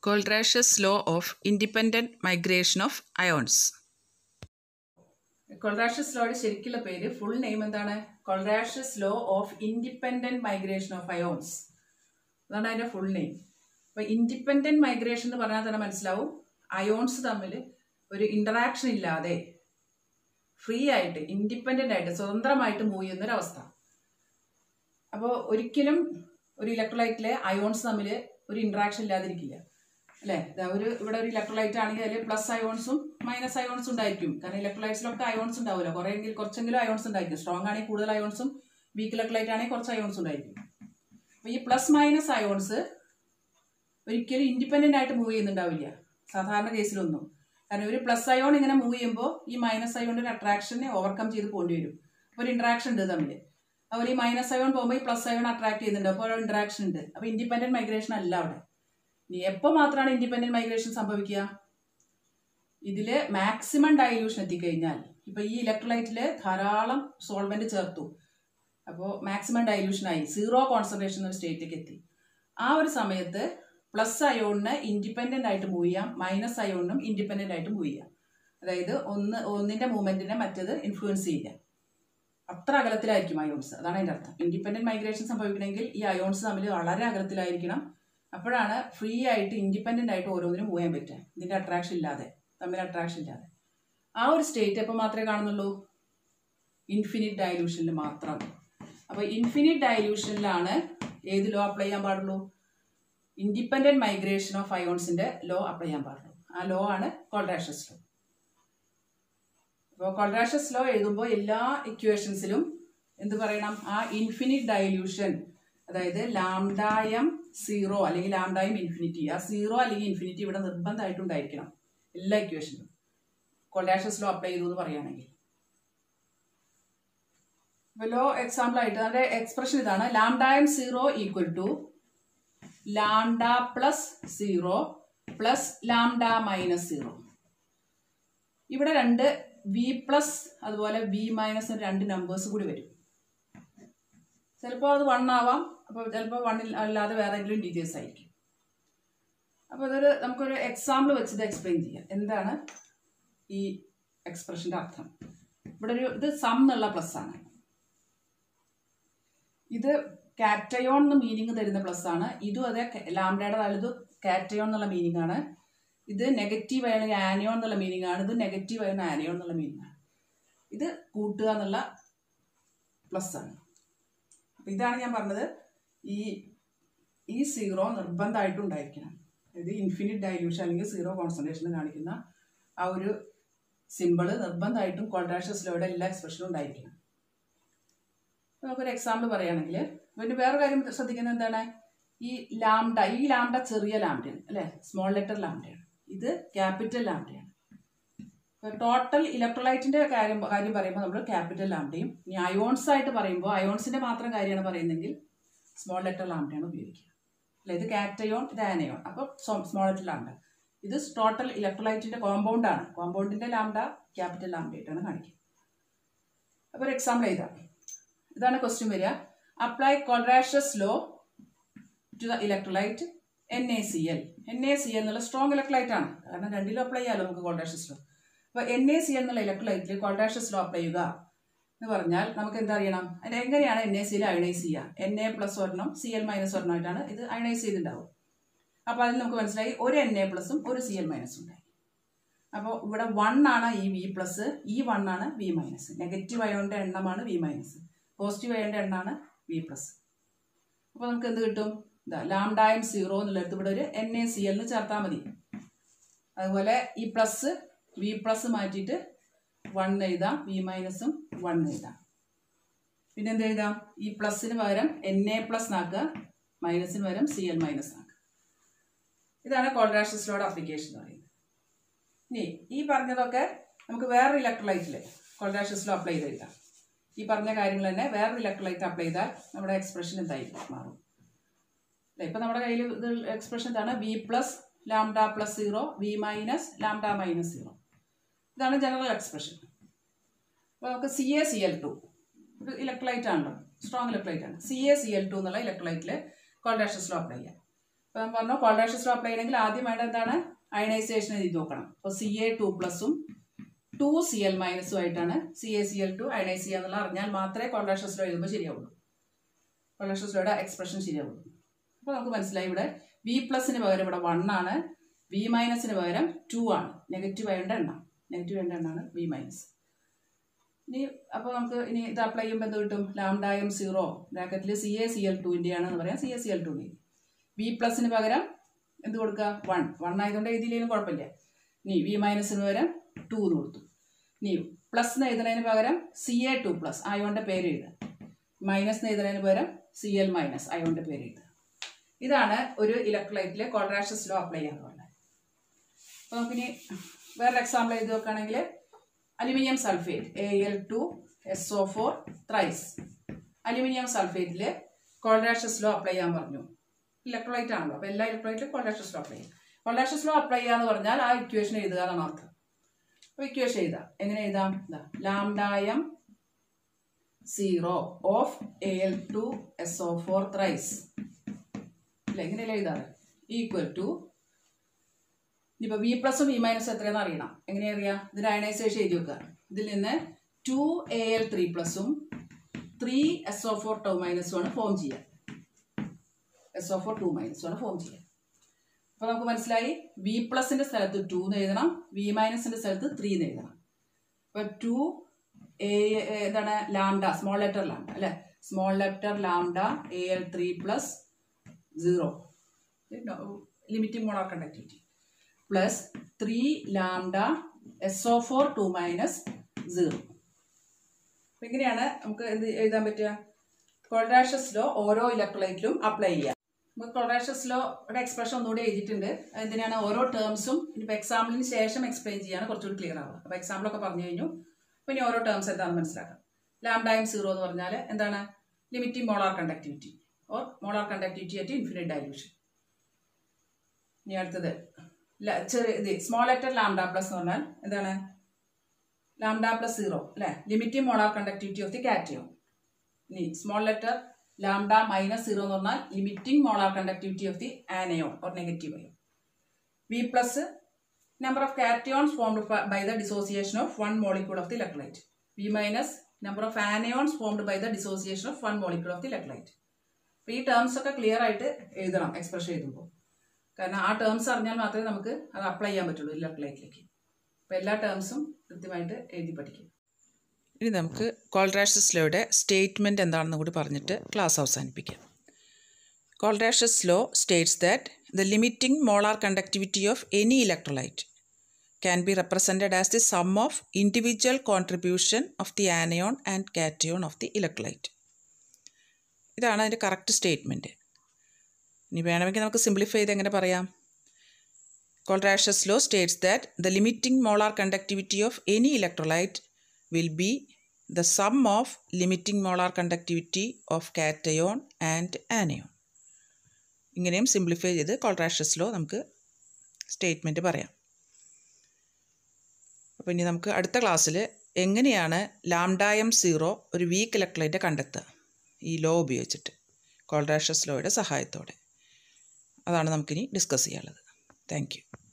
Coldrace's law of independent migration of ions. കൊൾറാഷ്യസ് ലോയുടെ ശരിക്കുള്ള പേര് full name എന്താണ് Kohlrausch's law of independent migration of ions അതാണ് അതിന്റെ full name അപ്പൊ ഇൻഡിപെൻഡന്റ് മൈഗ്രേഷൻ എന്ന് പറഞ്ഞാൽ തന്നെ മനസ്സിലാവും അയോൺസ് തമ്മിൽ ഒരു ഇന്ററാക്ഷൻ ഇല്ലാതെ ഫ്രീ ആയിട്ട് ഇൻഡിപെൻഡന്റ് ആയിട്ട് സ്വതന്ത്രമായിട്ട് മൂവ് ചെയ്യുന്ന ഒരു അവസ്ഥ അപ്പോൾ ഒരിക്കലും ഒരു ഇലക്ട്രോലൈറ്റിലെ അയോൺസ് തമ്മിൽ ഒരു ഇന്ററാക്ഷൻ ഇല്ലാതിരിക്കില്ല അല്ലേ ദാ ഒരു ഇവിടെ ഒരു ഇലക്ട്രോലൈറ്റ് ആണെങ്കിൽ അതിൽ പ്ലസ് അയോൺസും മൈനസ് അയോൺസും ഉണ്ടായിരിക്കും കാരണം ഇലക്ട്രോലൈറ്റ്സിലൊക്കെ അയോൺസ് ഉണ്ടാവില്ല കുറേയെങ്കിൽ കുറച്ചെങ്കിലും അയോൺസ് ഉണ്ടായിരിക്കും സ്ട്രോങ് ആണെങ്കിൽ കൂടുതൽ അയോൺസും വീക്ക് ഇലക്ട്രോലൈറ്റ് ആണെങ്കിൽ കുറച്ച് അയോൺസ് ഉണ്ടായിരിക്കും അപ്പോൾ ഈ പ്ലസ് മൈനസ് അയോൺസ് ഒരിക്കലും ഇൻഡിപെൻഡന്റ് ആയിട്ട് മൂവ് ചെയ്യുന്നുണ്ടാവില്ല സാധാരണ കേസിലൊന്നും കാരണം ഒരു പ്ലസ് അയോൺ ഇങ്ങനെ മൂവ് ചെയ്യുമ്പോൾ ഈ മൈനസ് അയോണിന്റെ ഒരു അട്രാക്ഷനെ ഓവർകം ചെയ്ത് പോകേണ്ടി വരും അപ്പോൾ ഒരു ഇന്ററാക്ഷൻ ഉണ്ട് തമ്മിൽ അതുപോലെ ഈ മൈനസ് അയോൺ പോകുമ്പോൾ ഈ പ്ലസ് അയോൺ അട്രാക്ട് ചെയ്യുന്നുണ്ട് അപ്പോൾ ഒരു ഇന്ററാക്ഷൻ ഉണ്ട് അപ്പോൾ ഇൻഡിപെൻഡന്റ് മൈഗ്രേഷൻ അല്ല അവിടെ ഇനി എപ്പോൾ മാത്രമാണ് ഇൻഡിപെൻഡന്റ് മൈഗ്രേഷൻ സംഭവിക്കുക ഇതിൽ മാക്സിമം ഡൈല്യൂഷൻ എത്തിക്കഴിഞ്ഞാൽ ഇപ്പൊ ഈ ഇലക്ട്രോലൈറ്റില് ധാരാളം സോൾവെന്റ് ചേർത്തു അപ്പോൾ മാക്സിമം ഡൈല്യൂഷൻ ആയി സീറോ കോൺസെൻട്രേഷൻ എന്ന സ്റ്റേറ്റിലേക്ക് എത്തി ആ ഒരു സമയത്ത് പ്ലസ് അയോണിന് ഇൻഡിപെൻഡന്റ് ആയിട്ട് മൂവ് ചെയ്യാം മൈനസ് അയോണിനും ഇൻഡിപെൻഡന്റ് ആയിട്ട് മൂവ് ചെയ്യാം അതായത് ഒന്ന് ഒന്നിന്റെ മൂവ്മെന്റിനെ മറ്റത് ഇൻഫ്ലുവൻസ് ചെയ്യില്ല അത്ര അകലത്തിലായിരിക്കും അയോൺസ് അതാണ് അതിന്റെ അർത്ഥം ഇൻഡിപെൻഡന്റ് മൈഗ്രേഷൻ സംഭവിക്കണമെങ്കിൽ ഈ അയോൺസ് തമ്മിൽ വളരെ അകലത്തിലായിരിക്കണം അപ്പോഴാണ് ഫ്രീ ആയിട്ട് ഇൻഡിപെൻഡന്റ് ആയിട്ട് ഓരോന്നിനും മൂവ് ചെയ്യാൻ പറ്റുക ഇതിന്റെ അട്രാക്ഷൻ ഇല്ലാതെ തമ്മിൽ അട്രാക്ഷൻ ഇല്ലാതെ ആ ഒരു സ്റ്റേറ്റ് എപ്പോൾ മാത്രമേ കാണുന്നുള്ളൂ ഇൻഫിനിറ്റ് ഡയലൂഷനിൽ മാത്രം അപ്പോൾ ഇൻഫിനിറ്റ് ഡയലൂഷനിലാണ് ഏത് ലോ അപ്ലൈ ചെയ്യാൻ പാടുള്ളൂ ഇൻഡിപെൻഡന്റ് മൈഗ്രേഷൻ ഓഫ് അയോൺസിന്റെ ലോ അപ്ലൈ ചെയ്യാൻ പാടുള്ളൂ ആ ലോ ആണ് കോൾഡാഷസ് ലോ അപ്പോൾ കോൾഡാഷസ് ലോ എഴുതുമ്പോൾ എല്ലാ ഇക്വേഷൻസിലും എന്ത് പറയണം ആ ഇൻഫിനിറ്റ് ഡയലൂഷൻ അതായത് ലാംഡായം സീറോ അല്ലെങ്കിൽ ലാംഡായം ഇൻഫിനിറ്റി ആ സീറോ അല്ലെങ്കിൽ ഇൻഫിനിറ്റി ഇവിടെ നിർബന്ധമായിട്ടുണ്ടായിരിക്കണം എല്ലാ ഇക്വേഷനിലും കൊളാഷസ് ലോ അപ്ലൈ ചെയ്തു എന്ന് പറയുകയാണെങ്കിൽ അപ്പോൾ ലോ എക്സാമ്പിൾ ആയിട്ട് അതിന്റെ എക്സ്പ്രഷൻ ഇതാണ് ലാംഡായം zero equal to lambda plus zero plus lambda minus zero ഇവിടെ രണ്ട് വി പ്ലസ് അതുപോലെ വി മൈനസ് രണ്ട് നമ്പേഴ്സ് കൂടി വരും ചിലപ്പോൾ അത് വൺ ആവാം അപ്പോൾ ചിലപ്പോൾ വണ്ണിൽ അല്ലാതെ വേറെ ഏതെങ്കിലും ഡീറ്റെയിൽസ് ആയിരിക്കും അപ്പോൾ അതൊരു നമുക്കൊരു എക്സാമ്പിൾ വെച്ചത് എക്സ്പ്ലെയിൻ ചെയ്യാം എന്താണ് ഈ എക്സ്പ്രഷൻ്റെ അർത്ഥം ഇവിടെ ഒരു ഇത് സം എന്നുള്ള പ്ലസ് ആണ് ഇത് കാറ്റയോൺ എന്ന് മീനിങ് തരുന്ന പ്ലസ് ആണ് ഇതും അതെ ലാംഡയുടെ ഇത് കാറ്റയോൺ എന്നുള്ള മീനിങ് ആണ് ഇത് നെഗറ്റീവ് ആണെങ്കിൽ ആനിയോൺ എന്നുള്ള മീനിങ് ആണ് ഇത് നെഗറ്റീവ് ആയിരുന്ന ആനിയോൺ എന്നുള്ള മീനിങ് ആണ് ഇത് കൂട്ടുക എന്നുള്ള പ്ലസ് ആണ് അപ്പം ഇതാണ് ഞാൻ പറഞ്ഞത് ഈ ഈ സീറോ നിർബന്ധമായിട്ടും ഉണ്ടായിരിക്കണം ഇത് ഇൻഫിനിറ്റ് ഡൈല്യൂഷൻ അല്ലെങ്കിൽ സീറോ കോൺസെൻട്രേഷൻ കാണിക്കുന്ന ആ ഒരു സിമ്പിള് നിർബന്ധമായിട്ടും ക്വാഡ്രാഷസ് ലോയുടെ എല്ലാ എക്സ്പ്രഷനും ഉണ്ടായിരിക്കണം നമുക്കൊരു എക്സാമ്പിൾ പറയുകയാണെങ്കിൽ പിന്നെ വേറെ കാര്യം ശ്രദ്ധിക്കുന്നത് എന്താണ് ഈ ലാംഡ ഈ ലാംഡ ചെറിയ ലാംഡയാണ് അല്ലേ സ്മോൾ ലെറ്റർ ലാംഡയാണ് ഇത് ക്യാപിറ്റൽ ലാംഡയാണ് ടോട്ടൽ ഇലക്ട്രോലൈറ്റിന്റെ കാര്യം കാര്യം പറയുമ്പോൾ നമ്മൾ ക്യാപിറ്റൽ ലാംഡയും ഇനി അയോൺസ് ആയിട്ട് പറയുമ്പോൾ അയോൺസിന്റെ മാത്രം കാര്യമാണ് പറയുന്നതെങ്കിൽ സ്മോൾ ലെറ്റർ ലാംഡയാണ് ഉപയോഗിക്കുക അല്ലെ ഇത് കാറ്റയോൺ ഇത് ആനയോൺ അപ്പോൾ സ്മോൾ ലെറ്റർ ലാംഡ ഇത് ടോട്ടൽ ഇലക്ട്രോലൈറ്റിന്റെ കോമ്പൗണ്ട് ആണ് കോമ്പൗണ്ടിന്റെ ലാംഡ ക്യാപിറ്റൽ ലാംഡ ആയിട്ടാണ് കാണിക്കുക അപ്പോൾ ഒരു എക്സാമ്പിൾ എഴുതാം ഇതാണ് ക്വസ്റ്റ്യൻ വരിക apply Kohlrausch's law to the electrolyte N A C L N A C L എന്നുള്ള സ്ട്രോങ് ഇലക്ട്രോലൈറ്റ് ആണ് കാരണം രണ്ടിലും അപ്ലൈ ചെയ്യാമല്ലോ നമുക്ക് കോൾറാഷസ് ലോ അപ്പോൾ എൻ എ സി എൽ എന്നുള്ള ഇലക്ട്രോലൈറ്റിൽ കോൾറാഷസ് ലോ അപ്ലൈ ചെയ്യുക എന്ന് പറഞ്ഞാൽ നമുക്ക് എന്താ അറിയണം അതിന് എങ്ങനെയാണ് എൻ എ സിയിൽ അയണൈസ് ചെയ്യുക എൻ എ പ്ലസ് ഒരെണ്ണം സി എൽ മൈനസ് ഒരെണ്ണമായിട്ടാണ് ഇത് അയണൈസ് ചെയ്തിട്ടുണ്ടാവും അപ്പോൾ അതിൽ നമുക്ക് മനസ്സിലായി ഒരു എൻ എ പ്ലസും ഒരു സി എൽ മൈനസും ഉണ്ടായി അപ്പോൾ ഇവിടെ വൺ ആണ് ഈ വി പ്ലസ് ഈ വൺ ആണ് വി മൈനസ് നെഗറ്റീവ് അയോണിൻ്റെ എണ്ണമാണ് വി മൈനസ് പോസിറ്റീവ് അയോണിൻ്റെ എണ്ണമാണ് വി പ്ലസ് അപ്പോൾ നമുക്ക് എന്ത് കിട്ടും ഇതാ ലാംഡായം സീറോ എന്നുള്ളിടത്ത് ഇവിടെ ഒരു എൻ എ സി എല്ലിന് ചേർത്താൽ മതി അതുപോലെ ഈ പ്ലസ് വി പ്ലസ് മാറ്റിയിട്ട് വൺ എഴുതാം വി മൈനസും വൺ എഴുതാം പിന്നെ എന്ത് എഴുതാം ഈ പ്ലസിന് പകരം എൻ എ പ്ലസ് ആക്കുക മൈനസിന് പകരം സി എൽ മൈനസ് ആക്കുക ഇതാണ് കോൾഡ്രാഷസിലോട് അപ്ലിക്കേഷൻ എന്ന് പറയുന്നത് ഇനി ഈ പറഞ്ഞതൊക്കെ നമുക്ക് വേറൊരു ഇലക്ട്രോലൈറ്റിൽ കോൾഡ്രാഷസിലോ അപ്ലൈ ചെയ്ത് എഴുതാം ഈ പറഞ്ഞ കാര്യങ്ങൾ തന്നെ വേറൊരു ഇലക്ട്രോലൈറ്റ് അപ്ലൈ ചെയ്താൽ നമ്മുടെ എക്സ്പ്രഷൻ എന്തായി മാറും അല്ലേ ഇപ്പം നമ്മുടെ കയ്യിൽ ഇത് എക്സ്പ്രഷൻ ഇതാണ് V plus lambda plus zero V minus lambda minus zero ഇതാണ് ജനറൽ എക്സ്പ്രഷൻ അപ്പോൾ നമുക്ക് C A C L two ഒരു ഇലക്ട്രോലൈറ്റ് ആണല്ലോ സ്ട്രോങ് ഇലക്ട്രോലൈറ്റ് ആണ് C A C L two എന്നുള്ള ഇലക്ട്രോലൈറ്റിൽ കോൾഡാഷസ് ലോ അപ്ലൈ ചെയ്യാം അപ്പോൾ ഞാൻ പറഞ്ഞു കോൾഡാഷസ് ലോ അപ്ലൈ ചെയ്യണമെങ്കിൽ ആദ്യം വേണ്ട എന്താണ് അയണൈസേഷൻ എഴുതി നോക്കണം അപ്പോൾ സി എ ടു പ്ലസും ടു സി എൽ മൈനസും ആയിട്ടാണ് C A C L two ionise ചെയ്യുക എന്നുള്ള അറിഞ്ഞാൽ മാത്രമേ കോൾഡാഷസ് ലോ എഴുതുമ്പോൾ ശരിയാവുള്ളൂ കോൾഡാഷസ് ലോയുടെ എക്സ്പ്രഷൻ ശരിയാവുള്ളൂ അപ്പോൾ നമുക്ക് മനസ്സിലായി ഇവിടെ വി പ്ലസിന് പകരം ഇവിടെ വൺ ആണ് വി മൈനസിന് പകരം ടു ആണ് നെഗറ്റീവ് ആയതുകൊണ്ട് എണ്ണം നെഗറ്റീവ് ആയതുകൊണ്ട് എണ്ണാണ് വി മൈനസ് ഇനി അപ്പോൾ നമുക്ക് ഇനി ഇത് അപ്ലൈ ചെയ്യുമ്പോൾ എന്ത് കിട്ടും ലാംഡായം സീറോ ബ്രാക്കറ്റിൽ സി എ സി എൽ ടുവിൻ്റെ ആണെന്ന് പറയാം C A C L two V പ്ലസിന് പകരം എന്ത് കൊടുക്കുക വൺ വൺ ആയതുകൊണ്ട് എഴുതിയില്ലെങ്കിലും കുഴപ്പമില്ല ഇനി വി മൈനസിന് പകരം ടു എന്ന് കൊടുത്തു ഇനി പ്ലസ് എന്ന് എഴുതുന്നതിന് പകരം സി എ ടു പ്ലസ് അയോൻ്റെ പേര് എഴുതുക മൈനസ് എന്ന് എഴുതുന്നതിന് പകരം സി എൽ മൈനസ് അയോൻ്റെ പേര് എഴുതുക ഇതാണ് ഒരു ഇലക്ട്രോലൈറ്റിലെ കോൺട്രാക്ഷസ് ലോ അപ്ലൈ ചെയ്യാന്ന് പറഞ്ഞത് അപ്പോൾ നമുക്കിനി വേറൊരു എക്സാമ്പിൾ എഴുതി നോക്കുകയാണെങ്കിൽ aluminium sulphate A L two S O four thrice aluminium സൾഫേറ്റിൽ കോൾഡാഷസ് ലോ അപ്ലൈ ചെയ്യാൻ പറഞ്ഞു ഇലക്ട്രോലൈറ്റ് ആണല്ലോ അപ്പോൾ എല്ലാ ഇലക്ട്രോലൈറ്റിലും കോൾഡാഷസ് ലോ അപ്ലൈ ചെയ്യും കോൾഡാഷസ് ലോ അപ്ലൈ ചെയ്യാന്ന് പറഞ്ഞാൽ ആ ഇക്വേഷൻ എഴുതുക എന്നാണ് അർത്ഥം അപ്പോൾ ഇക്വേഷൻ എഴുതാം എങ്ങനെ എഴുതാം ഇതാ lambda m zero of A L two S O four thrice അല്ല എങ്ങനെയല്ല എഴുതാറ് ഈക്വൽ ടു ഇനിയിപ്പോൾ വി പ്ലസും വി മൈനസും എത്രയാണെന്ന് അറിയണം എങ്ങനെയാ അറിയാം ഇതിന് അയണൈസേഷൻ എഴുതി വെക്കുക ഇതിൽ നിന്ന് ടു എ എൽ ത്രീ പ്ലസും three S O four two മൈനസും ആണ് ഫോം ചെയ്യുക എസ് ഒ ഫോർ ടു മൈനസും ആണ് ഫോം ചെയ്യുക അപ്പോൾ നമുക്ക് മനസ്സിലായി വി പ്ലസിൻ്റെ സ്ഥലത്ത് ടു എന്ന് എഴുതണം വി മൈനസിൻ്റെ സ്ഥലത്ത് ത്രീ എന്ന് എഴുതണം അപ്പോൾ ടു എ എന്താണ് ലാംഡ സ്മോൾ ലെറ്റർ ലാംഡ അല്ലേ small letter lambda A L three plus zero limiting mono conductivity plus three lambda S O four two minus zero അപ്പം ഇങ്ങനെയാണ് നമുക്ക് എന്ത് എഴുതാൻ പറ്റുക കോൾഡാഷസ് ലോ ഓരോ ഇലക്ട്രോലൈറ്റിലും അപ്ലൈ ചെയ്യാം നമുക്ക് കോൾഡാഷസ് ലോയുടെ എക്സ്പ്രഷൻ ഒന്നുകൂടി എഴുതിയിട്ടുണ്ട് എന്തിനാണ് ഓരോ ടേംസും ഇനിയിപ്പോൾ എക്സാമ്പിളിന് ശേഷം എക്സ്പ്ലെയിൻ ചെയ്യാണ് കുറച്ചുകൂടി ക്ലിയർ ആവുക അപ്പോൾ എക്സാമ്പിളൊക്കെ പറഞ്ഞു കഴിഞ്ഞു അപ്പോൾ ഇനി ഓരോ ടേംസ് എന്താണെന്ന് മനസ്സിലാക്കാം ലാംഡായം സീറോ എന്ന് പറഞ്ഞാൽ എന്താണ് limiting molar conductivity or molar conductivity at infinite dilution ഇനി അടുത്തത് ചെറിയ ഇത് സ്മോൾ ലെറ്റർ ലാംഡ പ്ലസ് എന്ന് പറഞ്ഞാൽ എന്താണ് ലാംഡ പ്ലസ് സീറോ അല്ലേ limiting molar conductivity of the cation ഇനി small letter lambda minus zero എന്ന് പറഞ്ഞാൽ limiting molar conductivity of the anion or negative ion V plus number of cations formed by the dissociation of one molecule of the electrolyte V minus number of anions formed by the dissociation of one molecule of the electrolyte അപ്പോൾ ഈ terms ഒക്കെ clear ആയിട്ട് എഴുതണം expression എഴുതുമ്പോൾ കാരണം ആ terms അറിഞ്ഞാൽ മാത്രമേ നമുക്ക് അത് അപ്ലൈ ചെയ്യാൻ പറ്റുള്ളൂ ഇലക്ട്രോലൈറ്റിലേക്ക് അപ്പോൾ എല്ലാ ടേംസും കൃത്യമായിട്ട് എഴുതി പഠിക്കും ഇനി നമുക്ക് കോൾഡ്രാഷസ് ലോയുടെ സ്റ്റേറ്റ്മെൻറ്റ് എന്താണെന്ന് കൂടി പറഞ്ഞിട്ട് ക്ലാസ് അവസാനിപ്പിക്കാം Kohlrausch's law states that the limiting molar conductivity of any electrolyte can be represented as the sum of individual contribution of the anion and cation of the electrolyte ഇതാണ് അതിൻ്റെ കറക്റ്റ് സ്റ്റേറ്റ്മെൻറ്റ് ഇനി വേണമെങ്കിൽ നമുക്ക് simplify ചെയ്ത് എങ്ങനെ പറയാം Coldrash's law states that the limiting molar conductivity of any electrolyte will be the sum of limiting molar conductivity of cation and anion. ഇങ്ങനെയും simplify ചെയ്ത് കോൾട്രാഷസ് ലോ നമുക്ക് സ്റ്റേറ്റ്മെൻറ്റ് പറയാം അപ്പോൾ ഇനി നമുക്ക് അടുത്ത ക്ലാസ്സിൽ എങ്ങനെയാണ് ലാംഡായം സീറോ ഒരു വീക്ക് ഇലക്ട്രോലൈറ്റ് കണ്ടെത്തുക ഈ ലോ ഉപയോഗിച്ചിട്ട് കോൾട്രാഷസ് ലോയുടെ സഹായത്തോടെ അതാണ് നമുക്കിനി ഡിസ്കസ് ചെയ്യാനുള്ളത് താങ്ക് യു